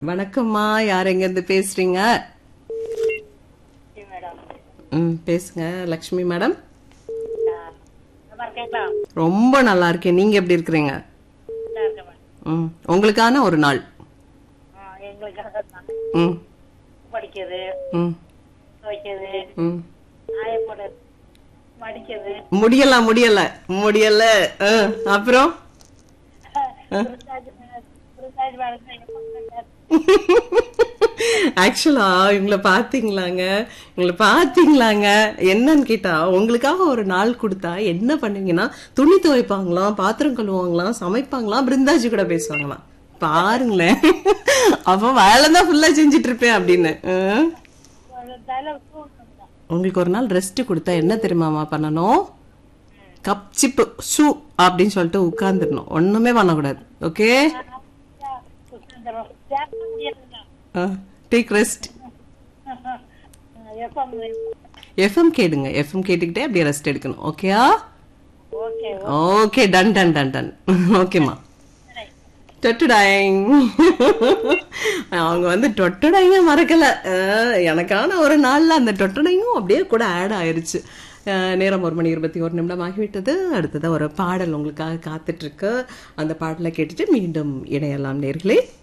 வணக்கம்மா யார் எங்க இருந்து பேசுறீங்க மேடம் ம் பேசுங்க லக்ஷ்மி மேடம் நல்லா இருக்கீங்களா ரொம்ப நல்லா இருக்கேன் நீங்க எப்படி இருக்கிறீங்க நல்லா இருக்கேன் மேடம் ம் உங்களுக்கான ஒரு நாள் ஆ, எங்களுக்காக தான் ம் படிக்கிறது ம் துவைக்கிறது ம் ஆயப்படுறது மடிக்கிறது முடியல முடியல முடியல ஆ, அப்புறம் புரிஞ்சாச்சு புரிஞ்சாச்சு மேடம் எங்க பக்கம் ஆக்சுவலா இவங்கள பாத்தீங்களாங்க இவங்கள பாத்தீங்களாங்க என்னன்னு கேட்டா உங்களுக்காக ஒரு நாள் கொடுத்தா என்ன பண்ணுவீங்கன்னா துணி துவைப்பாங்களாம் பாத்திரம் கழுவுவாங்களாம் சமைப்பாங்களாம் பிருந்தாஜி கூட பேசுவாங்களாம் பாருங்களேன் அப்ப வேலை தான் ஃபுல்லா செஞ்சுட்டு இருப்பேன் அப்படின்னு ஆ? ஒரு தலை தூக்கம் தான் உங்களுக்கு ஒரு நாள் ரெஸ்ட் கொடுத்தா என்ன தெரியுமாமா பண்ணணும் கப் சிப்பு ஷூ அப்படின்னு சொல்லிட்டு உட்கார்ந்துடணும் ஒண்ணுமே பண்ணக்கூடாது ஓகே உட்காந்துரும் சேர்க்க முடியாதுங்க டேக் ரெஸ்ட் எப்போ எஃப்எம் கேடுங்க எஃப்எம் கேட்டுக்கிட்டே அப்படியே ரெஸ்ட் எடுக்கணும் ஓகேயா okay okay done done done done ஓகேம்மா டொட்டுடாயிங் அவங்க வந்து டொட்டுடாயிங்க மறக்கல அஹ், எனக்கான ஒரு நாள்ல அந்த டொட்டுடாயும் அப்படியே கூட ஆட் ஆயிருச்சு அஹ், நேரம் ஒரு மணி இருபத்தி ஒரு நிமிடம் ஆகிவிட்டது அடுத்ததா ஒரு பாடல் உங்களுக்காக காத்துட்டு இருக்கு அந்த பாடலை கேட்டுட்டு மீண்டும் இணையலாம் நேர்களே